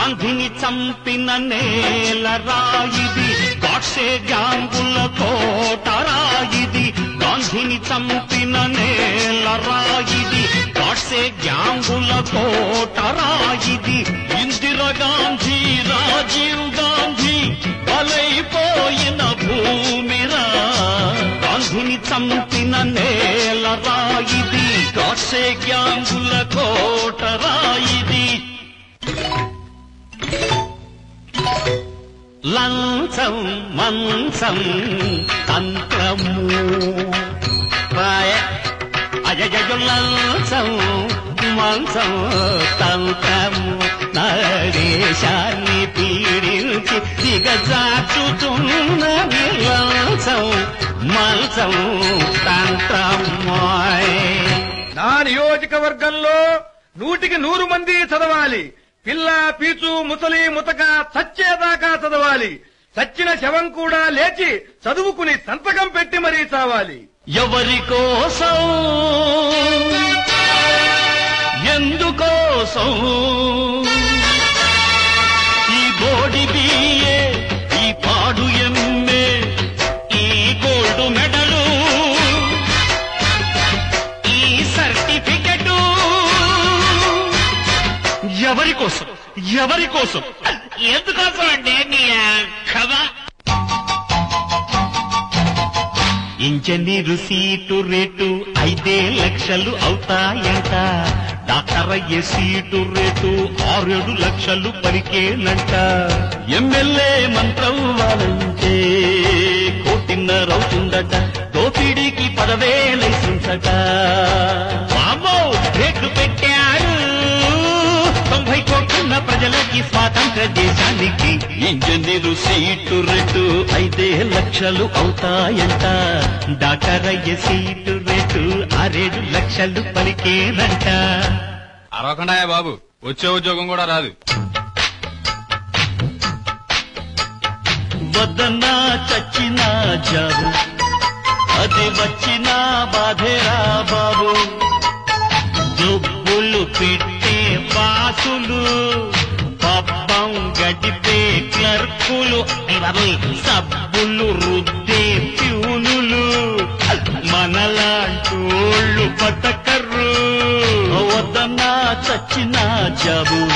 గాంధీని చంపిన నేల రాయిది గాడ్సే గ్యాంగుల కోట రాయిది గాంధీని చంపిన నేల రాయిది గాడ్సే గ్యాంగుల కోట రాయిది ఇందిరా గాంధీ రాజీవ్ గాంధీ బలైపోయిన భూమిరా గాంధీని చంపిన నేల రాయిది గాడ్సే గ్యాంగుల కోట రాయిది లంచం మంచం తంత్రము రాయ అజజు లంచం మంచం తంత్రము నా దేశాన్ని పీడించి దిగజాచుతున్నది లంచం మంచం తంత్రమాయ్ నా నియోజకవర్గంలో నూటికి నూరు మంది చదవాలి పిల్ల పీచు ముసలి ముతక చచ్చేదాకా చదవాలి చచ్చిన శవం కూడా లేచి చదువుకుని సంతకం పెట్టి మరీ చావాలి ఎవరి కోసం ఎందుకోసం ఈ బోడి బియ్యే ఈ పాడు ఎమ్మె ఈ గోల్డ్ మెడలు ఈ సర్టిఫికెట్ ఎవరి కోసం ఎవరి కోసం ఎందుకోసం అండి నీ కదా ఇంజనీరు సీటు రేటు ఐదే లక్షలు అవుతాయంట డాక్టర్ అయ్యే సీటు రేటు ఆరేడు లక్షలు పలికేనంట ఎమ్మెల్యే మంత్రం వాళ్ళంటే కోటిన్నర అవుతుందట దోపిడీకి పదవే లైసెన్స్ అట వామ్మో, రేట్లు పెట్టాడు తొంభై కోట్లున్న ప్రజలకి స్వాతంత్ర దేశానికి ఇంజనీరు సీటు రేటు ఐదే లక్షలు అవుతాయంట డాక్టర్ అయ్యే సీటు రేటు ఆరేడు లక్షలు పలికేనంట అరవకుండా బాబు వచ్చే ఉద్యోగం కూడా రాదు వద్దన్నా చచ్చిన జాబు అది వచ్చిన బాధేరా బాబు జబ్బులు పెట్టే బాసులు పబ్బం గడిపే క్లర్కులు అయ్ బాబోయ్, సబ్బులు రుద్దే ప్యూనులు మనలాంటోళ్ళు బతకర్రు వద్దన్నా చచ్చిన జాబు